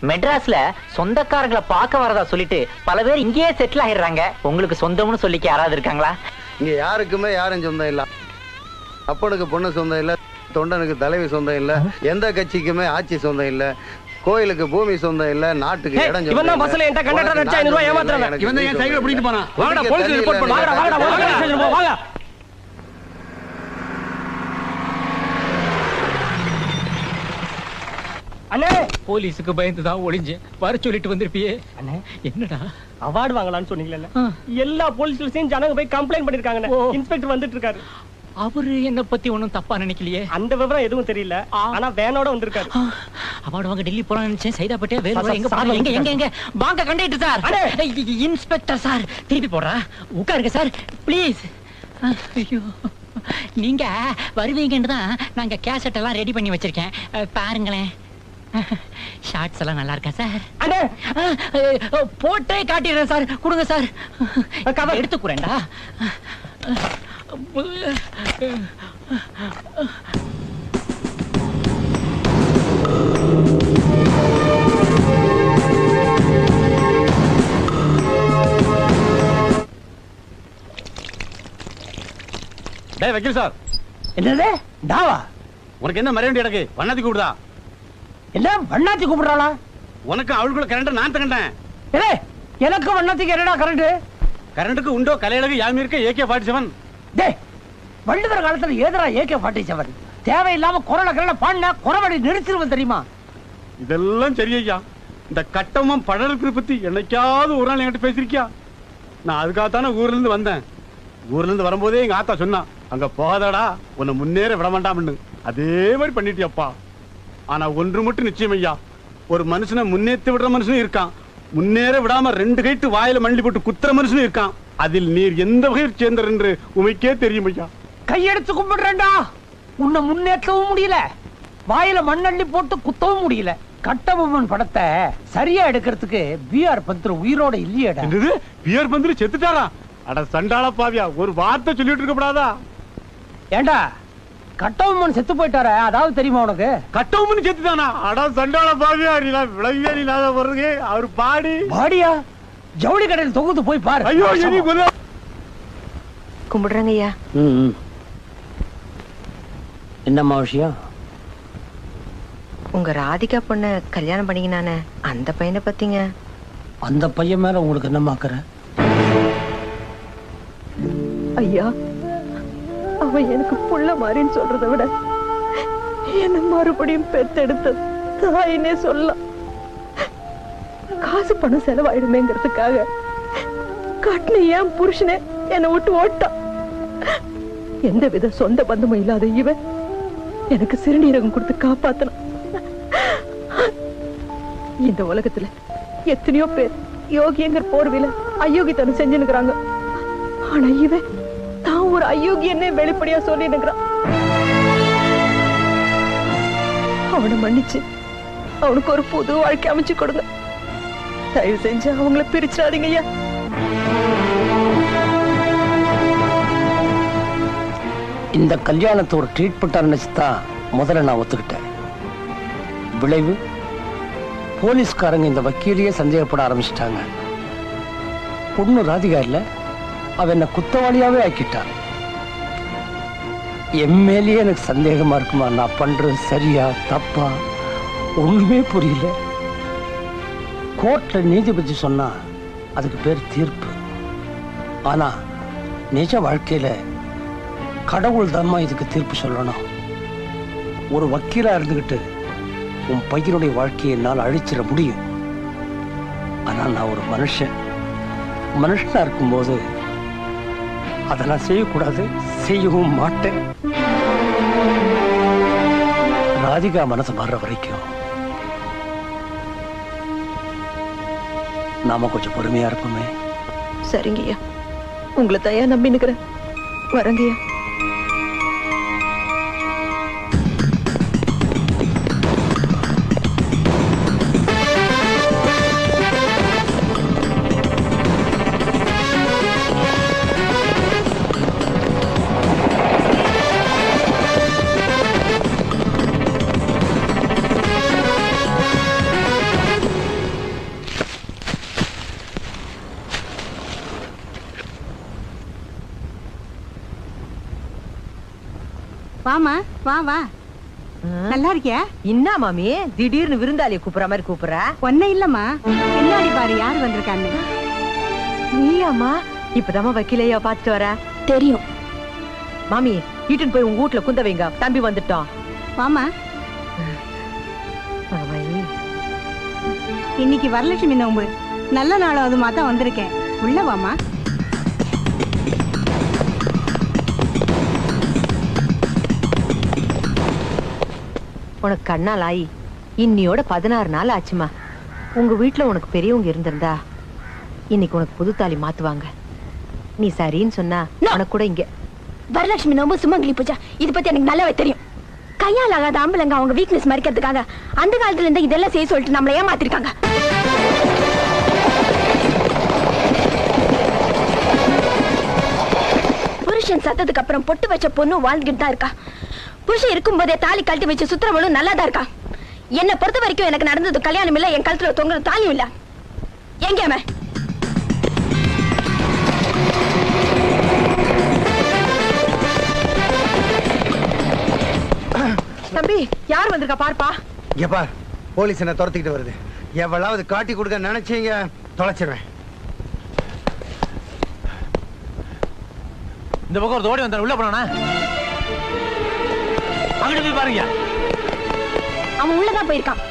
மெட்ராஸ்ல சொந்தக்காரங்களை பார்க்க வரதா சொல்லிட்டு பல பேர் இங்கேயே செட்டில் ஆயிடுறாங்க உங்களுக்கு சொந்தம்னு சொல்லிக்க யாராவது இருக்காங்களா இங்க யாருக்குமே யாரும் சொந்தம் இல்ல அப்பனுக்கு பொண்ணு சொந்தம் இல்ல தொண்டனுக்கு தலைவி சொந்தம் இல்ல எந்த கட்சிக்குமே ஆட்சி சொந்தம் இல்ல கோயிலுக்கு பூமி சொந்தம் இல்ல நாட்டுக்கு ஏய், இடம் இவன் தான் சொந்தம் பஸ்ல இல்ல. என்கிட்ட கண்டக்டர் உனக்கு அடிச்சா ஐநூறு ரூபாய் நான் ஏமாத்துறான். எனக்கு இவன் தான் என் வீட்டு சைக்கிளை பிடிக்கிட்டு போனான். வாங்கடா, குடிக்க போலீஸ்ல தண்ணி report பண்ணு. இல்ல, வாங்கடா, வாங்கடா, எனக்கு போலீஸ் ஸ்டேஷன் போ, வாங்க. அண்ணே போலீஸுக்கு பயந்து தான் ஒளிஞ்சேன் வர சொல்லிட்டு வந்திருப்பியே அண்ணே என்னடா அவார்டு வாங்கலாம்னு சொன்னீங்கல்ல எல்லா போலீஸ் ஸ்டேஷன் ஜனங்க போய் கம்ப்ளைண்ட் பண்ணிருக்காங்க இன்ஸ்பெக்டர் வந்துட்டு இருக்காரு அவரு என்ன பத்தி ஒண்ணும் தப்பா நினைக்கலையே அந்த விவரம் எதுவும் தெரியல ஆனா வேனோட வந்திருக்காரு அவார்டு வாங்க டெல்லி போலாம் நினைச்சேன் சைதாப்பேட்டே வேலூர் சார், எங்க சார், போறாங்க? எங்க எங்க எங்க வந்துட்டாங்க. வாங்க கண்டக்டர் சார் அடே. ஐ- இ- இன்ஸ்பெக்டர் சார் திருப்பி போடுறா உட்காருங்க சார் ப்ளீஸ் ஐயோ நீங்க வருவீங்கன்னு தான் நாங்க கேசட் எல்லாம் ரெடி பண்ணி வச்சிருக்கேன் அஹ், பாருங்களேன் ஷார்ட்ஸ் எல்லாம் நல்லா இருக்கா சார் அண்ணே அஹ், அஹ், போட்டே காட்டிடுறேன் சார் கொடுங்க சார் கதை எடுத்துக்குறேன்டா டேய் வக்கீல் சார் என்னது டாவா உனக்கு என்ன மறைய எனக்கு வண்ணாத்தி கூப்பிடுதா என்ன வண்ணாத்தி கூப்பிடுறாளா உனக்கு அவளுக்குள்ள கரண்ட் நான் தகண்டேன் ஏலே எனக்கு வண்ணாத்திக்கு என்னடா கரண்ட் கரண்ட்டுக்கு உண்டோ கலையழகு யாமி இருக்க ஏகே ஃபார்ட்டி செவன் டேய் வள்ளுவர் காலத்துல ஏதரா ஏகே ஃபார்ட்டி செவன் தேவையில்லாம குரலை கரல பாடினா குறவடி நிறுத்திடுவேன் தெரியுமா இதெல்லாம் சரி ஐயா இந்த கட்டமும் படலுக்கு பத்தி என்னைக்காவது ஒரு நாள் என்கிட்ட பேசிருக்கியா நான் அதுக்காகத்தானே ஊர்ல இருந்து வந்தேன் ஊர்ல இருந்து வரும்போதே எங்க ஆத்தா சொன்னா அங்க போகாதடா உன்னை முன்னேற விட வேண்டாம்னு அதே மாதிரி பண்ணிட்டியப்பா ஆனா ஒன்று மட்டும் நிச்சயம் ஐயா ஒரு மனுஷனை முன்னேற்றி விடுற மனுஷனும் இருக்கான் முன்னேற விடாம ரெண்டு கைட்டு வாயில மண்டி போட்டு குத்துற மனுஷனும் இருக்கான் அதில் நீர் எந்த வகையில் சேர்ந்தர் என்று உமைக்கே தெரியும் ஐயா கையெடுத்து கும்பிடுறேன்டா உன்னை முன்னேற்றவும் முடியல வாயில மண்ணள்ளி போட்டு குத்தவும் முடியல கட்டபொம்மன் படத்தை சரியா எடுக்கிறதுக்கு பிஆர் பந்த்ரு உயிரோட இல்லையேடா என்னது பியர் பந்திரி செத்துட்டாரா அட சண்டாள பாவியா ஒரு வார்த்தை சொல்லிட்டு இருக்கப்படாதா ஏண்டா கட்டபொம்மன் செத்து போயிட்டாரே அதாவது தெரியுமா உனக்கு கட்டவும்னு செத்துட்டானா அட சண்டாள பாவியா நீ விளங்கியா நீ நான் வருது அவர் பாடி பாடியா ஜவுளி கடையில் தொகுத்து போய் பாரு ஐயோ இனி குதிரை கும்பிடுறேங்க ஐயா என்னம்மா விஷயம் உங்க ராதிகா பொண்ண கல்யாணம் பண்ணிக்கினானே அந்த பையனை பத்திங்க அந்த பையன் மேல உங்களுக்கு என்னமாக்குற ஐயா அவன் எனக்கு புள்ள மாதிரின்னு சொல்றதை விட என்ன மறுபடியும் பெத்தெடுத்த தாயினே சொல்லலாம் காசு பணம் செலவாயிடுமேங்கிறதுக்காக கட்டின ஏன் புருஷனே என்னை விட்டு ஓட்டான் எந்த வித சொந்த பந்தமும் இல்லாத இவன் எனக்கு சிறுநீரகம் கொடுத்து காப்பாத்தனான் இந்த உலகத்துல எத்தனையோ பேர் யோகியங்கிற போர்வையில அயோக்கியத்தனம் செஞ்சுனுக்குறாங்க ஆனா இவன் தான் ஒரு அயோக்கியன்னே வெளிப்படையா சொல்லினுக்கிறான் அவனை மன்னிச்சு அவனுக்கு ஒரு புது வாழ்க்கை அமைச்சு கொடுங்க தயவு செஞ்சு அவங்கள பிரிச்சிடாதீங்க ஐயா இந்த கல்யாணத்தை ஒரு ட்ரீட்மெண்டா நினைச்சுதான் முதல்ல நான் ஒத்துக்கிட்டேன் விளைவு போலீஸ்காரங்க இந்த வக்கீலையே சந்தேகப்பட ஆரம்பிச்சிட்டாங்க பொண்ணு ராதிகா இல்ல அவ என்ன குத்தவாளியாவே ஆக்கிட்டான் என் மேலேயே எனக்கு சந்தேகமா இருக்குமா நான் பண்றது சரியா தப்பா ஒண்ணுமே புரியல கோர்ட்ல நீதிபதி சொன்னா அதுக்கு பேர் தீர்ப்பு ஆனா நிஜ வாழ்க்கையில கடவுள் தாம்மா இதுக்கு தீர்ப்பு சொல்லணும் ஒரு வக்கீலா இருந்துகிட்டு உன் பையனுடைய வாழ்க்கையை என்னால் அழிச்சிட முடியும் ஆனா நான் ஒரு மனுஷன் மனுஷனா இருக்கும்போது அதை நான் செய்யக்கூடாது செய்யவும் மாட்டேன் ராதிகா மனசு மாறுற வரைக்கும் நாம கொஞ்சம் பொறுமையா இருப்போமே சரிங்கய்யா உங்களை தயா நம்பி நிக்கிறேன் வரங்கய்யா வாமா வா வா நல்லா இருக்கியா என்ன மாமி திடீர்னு விருந்தாளிய கூப்பிடுற மாதிரி கூப்பிடுற ஒன்ன இல்லம்மா பின்னாடி பாரு யார் வந்திருக்கான்னு நீயாம்மா இப்பதாம்மா வக்கீலையா பார்த்துட்டு வர தெரியும் மாமி ஈட்டுன்னு போய் உங்க வீட்டுல குந்த வைங்க தம்பி வந்துட்டோம் வாமா மகமாயி இன்னைக்கு வரலட்சுமி நோம்பு நல்ல நாள் அதுமா தான் வந்திருக்கேன் உள்ள வாமா உனக்கு கண்ணால் ஆயி இன்னியோட பதினாறு நாள் ஆச்சுமா உங்க வீட்டுல உனக்கு பெரியவங்க இருந்திருந்தா இன்னைக்கு உனக்கு புது தாலி மாத்துவாங்க நீ சரின்னு சொன்னா உனக்கு கூட இங்க வரலட்சுமி நோம்பு சுமங்கலி பூஜா இது பத்தி எனக்கு நல்லாவே தெரியும் கையால் ஆகாத ஆம்பளைங்க அவங்க வீக்னஸ் மறைக்கிறதுக்காக அந்த காலத்துல இருந்து இதெல்லாம் செய்ய சொல்லிட்டு நம்மள ஏமாத்திருக்காங்க புருஷன் சத்தத்துக்கு அப்புறம் பொட்டு வச்ச பொண்ணு வாழ்ந்துகிட்டு தான் இருக்கா புருஷன் இருக்கும்போதே தாலி கழட்டி வச்சு சுத்துறவளும் நல்லா தான் இருக்கா என்னை பொறுத்த வரைக்கும் எனக்கு நடந்தது கல்யாணம் இல்ல என் கழுத்துல தொங்குற தாலியும் இல்ல எங்க அவன் தம்பி யார் வந்திருக்கா பார்ப்பா இங்க பார் போலீஸ் என்ன துரத்திக்கிட்டு வருது எவ்வளவு காட்டி கொடுக்க நினைச்சீங்க தொலைச்சிருவேன் இந்த பக்கம் ஒரு ஓடி வந்தாரு உள்ள போனானா அங்கிட்டு போய் பாருங்க அவன் உள்ளதான் போயிருக்கான்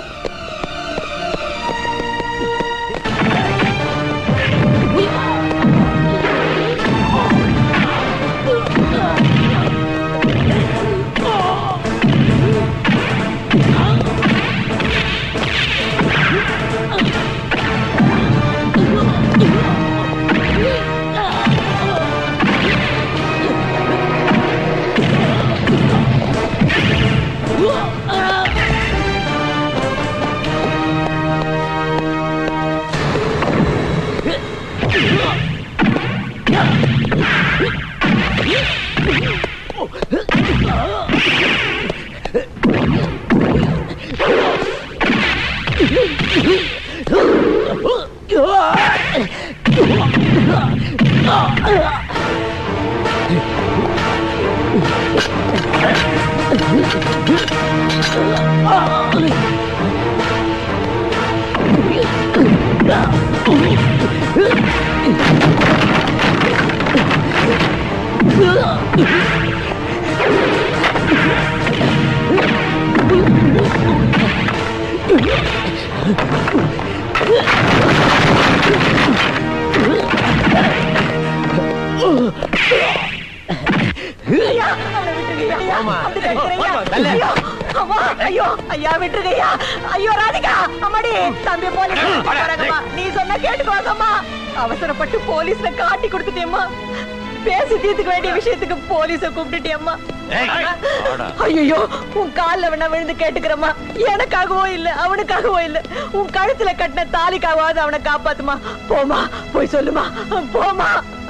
ஐயோ ஐயா விட்டுருங்கய்யா ஐயோ ராதிகா அம்மாடி தம்பி போலீஸ் வராங்கம்மா. நீ சொன்ன கேட்டுக்கோங்கம்மா அவசரப்பட்டு போலீஸ்ல காட்டி கொடுத்துட்டேம்மா பேசி தீர்த்துக்க வேண்டிய விஷயத்துக்கு போலீஸ கூப்பிட்டுட்டியம்மா ஐயோ உன் கால்ல வேணா விழுந்து கேட்டுக்கிறம்மா எனக்காகவோ இல்ல அவனுக்காகவோ இல்ல உன் கழுத்துல கட்டின தாலிக்காகவாவது அவனை காப்பாத்துமா போமா போய் சொல்லுமா போமா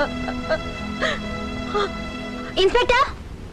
இன்ஸ்பெக்டர்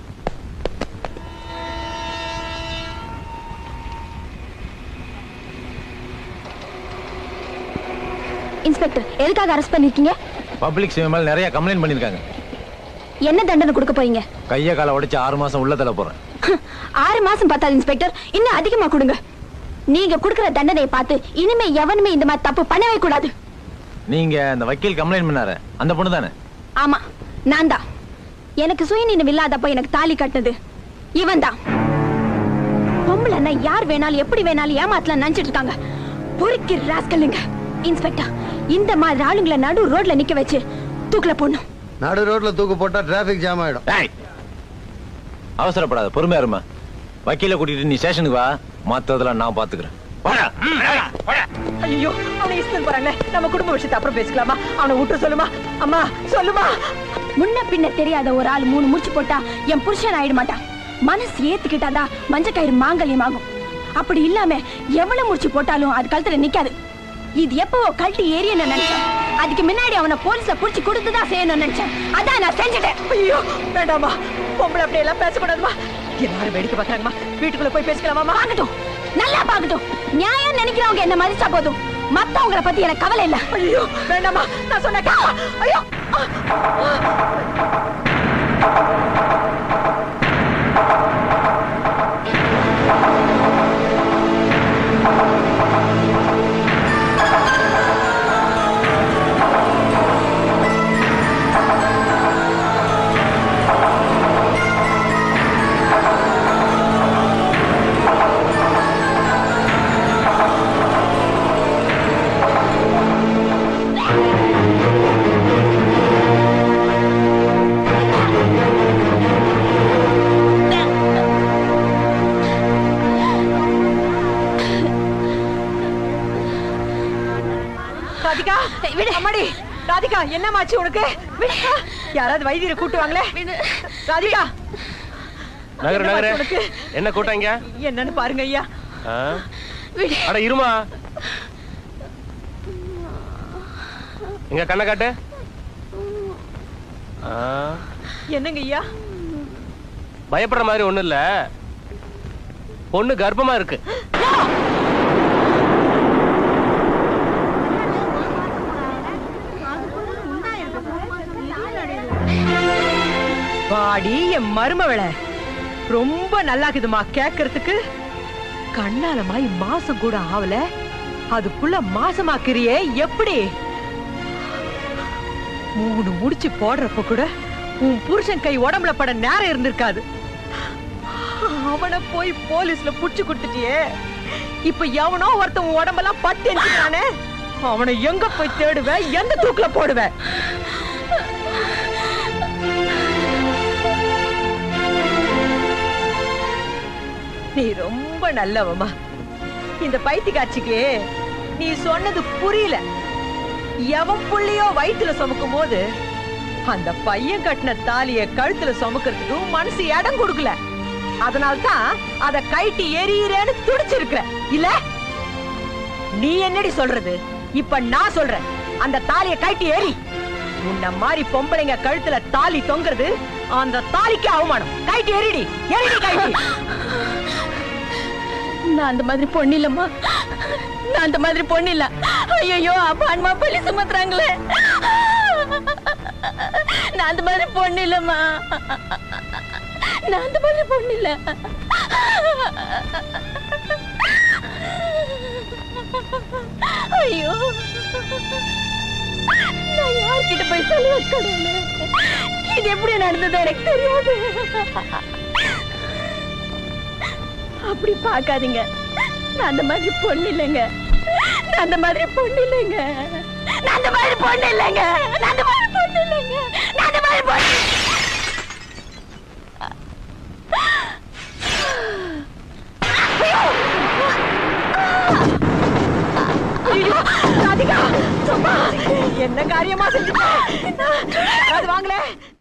இன்ஸ்பெக்டர் எதுக்காக அரெஸ்ட் பண்ணிருக்கீங்க பப்ளிக் சேவை மேல நிறைய கம்ப்ளைண்ட் பண்ணிருக்காங்க என்ன தண்டனை கொடுக்க போறீங்க கைய காலை உடைச்சு ஆறு மாசம் உள்ள தள்ள போறேன் ஆறு மாசம் பத்தாது இன்ஸ்பெக்டர் இன்னும் அதிகமா கொடுங்க நீங்க கொடுக்கிற தண்டனையை பார்த்து இனிமே எவனுமே இந்த மாதிரி தப்பு பண்ணவே கூடாது நீங்க அந்த வக்கீல் கம்ப்ளைண்ட் பண்ணாரு அந்த பொண்ணு தானே ஆமா நான் தான் எனக்கு சுயநினைவு இல்லாதப்ப எனக்கு தாலி கட்டினது இவன் தான் பொம்பளைன்னா யார் வேணாலும் எப்படி வேணாலும் ஏமாத்தலாம் நினைச்சிட்டு இருக்காங்க பொறுக்கி ராஸ்கலுங்க இன்ஸ்பெக்டர் இந்த மாதிரி ஆளுங்களை நடு ரோட்ல நிக்க வச்சு தூக்கல போடணும் நடு ரோட்ல தூக்கு போட்டா டிராபிக் ஜாம் ஆயிடும் அவசரப்படாத பொறுமையா இருமா வக்கீல கூட்டிட்டு நீ ஸ்டேஷனுக்கு வா மத்ததெல்லாம் நான் பாத்துக்கிறேன் வாடா. ஐயோ அவனை இஸ்தன் போறாங்களே நம்ம குடும்ப விஷயத்தை அப்புறம் பேசிக்கலாமா அவனை விட்டு சொல்லுமா அம்மா சொல்லுமா முன்ன பின்ன தெரியாத ஒரு ஆள் மூணு முடிச்சு போட்டா என் புருஷன் ஆயிட மாட்டான் மனசு ஏத்துக்கிட்டாதான் மஞ்ச கயிறு மாங்கல்யம் ஆகும் அப்படி இல்லாம எவ்வளவு முடிச்சு போட்டாலும் அது கழுத்துல நிக்காது இது எப்பவோ கழட்டி ஏறியன்னு நினைச்சேன் அதுக்கு முன்னாடி அவனை போலீஸ புடிச்சு கொடுத்துதான் செய்யணும்னு நினைச்சேன் அதான் நான் செஞ்சுட்டேன் ஐயோ வேண்டாமா பொம்பளை அப்படி எல்லாம் பேசக்கூடாதுமா எல்லாரும் வேடிக்கை பார்க்கறாங்கம்மா வீட்டுக்குள்ள போய் பேசிக்கலாமா பாக்கட்டும் நல்லா பாக்கட்டும் நியாயம் நினைக்கிறவங்க என்ன மதிச்சா போதும் மத்தவங்கள பத்தி எனக்கு கவலை இல்ல ஐயோ வேண்டாமா நான் சொன்ன கேளு. ஐயோ அம்மாடி ராதிகா என்னமாச்சு உனக்கு விடு. யாராவது வைத்தியரை கூட்டுவாங்களே ராதிகா நகரு என்னமாச்சு நகரு உனக்கு? என்ன கூட்டம் இங்க என்னன்னு பாருங்க ஐயா ஆ? அட இருமா இங்க கண்ணை காட்டு ஆ, என்னங்க ஐயா பயப்படுற மாதிரி ஒண்ணும் இல்ல பொண்ணு கர்ப்பமா இருக்கு பாடி என் மருமவள ரொம்ப நல்லாக்குதுமா கேக்குறதுக்கு கண்ணாலமாய் மாசம் கூட ஆவல அதுக்குள்ள மாசமாக்குறியே எப்படி மூணு முடிச்சு போடுறப்ப கூட உன் புருஷன் கை உடம்புல பட நேரம் இருந்திருக்காது அவனை போய் போலீஸ்ல புடிச்சு கொடுத்துட்டியே இப்ப எவனோ ஒருத்தன் உன் உடம்பெல்லாம் பட்டு எரிஞ்சுட்டானே அவனை எங்க போய் தேடுவ எந்த தூக்குல போடுவ நீ ரொம்ப நல்லவமா இந்த பைத்தியக்காட்சிக்கு நீ சொன்னது புரியல எவன் புள்ளையோ வயித்துல சுமக்கும் போது அந்த பையன் கட்டின தாலிய கழுத்துல சுமக்கிறதுக்கு உன் மனசு இடம் கொடுக்கல அதனால்தான் அத கைட்டி எரியறேன்னு துடிச்சிருக்கிற இல்ல நீ என்னடி சொல்றது இப்ப நான் சொல்றேன் அந்த தாலிய கைட்டி எரி உன்ன மாதிரி பொம்பளைங்க கழுத்துல தாலி தொங்குறது அந்த தாலிக்கு அவமானம் கைட்டி எரிடி எரிடி கைட்டி நான் அந்த மாதிரி பொண்ணு இல்லம்மா நான் அந்த மாதிரி பொண்ணு இல்ல ஐயோ அப்பா அம்மா பள்ளி சுமத்துறாங்களே நான் அந்த மாதிரி பொண்ணு இல்லம்மா நான் அந்த மாதிரி பொண்ணு இல்ல ஐயோ நான் யார்கிட்ட போய் சொல்லி கடவுளே இது எப்படி நடந்தது எனக்கு தெரியாது அப்படி பார்க்காதீங்க நான் அந்த மாதிரி பொண்ணு இல்லைங்க நான் அந்த மாதிரி பொண்ணு இல்லைங்க நான் அந்த மாதிரி பொண்ணு இல்லைங்க நான் அந்த மாதிரி பொண்ணு இல்லைங்க நான் அந்த மாதிரி பொண்ணு ஐயோ, ராதிகா சும்மா என்ன காரியமா செஞ்சுட்ட அது வாங்களே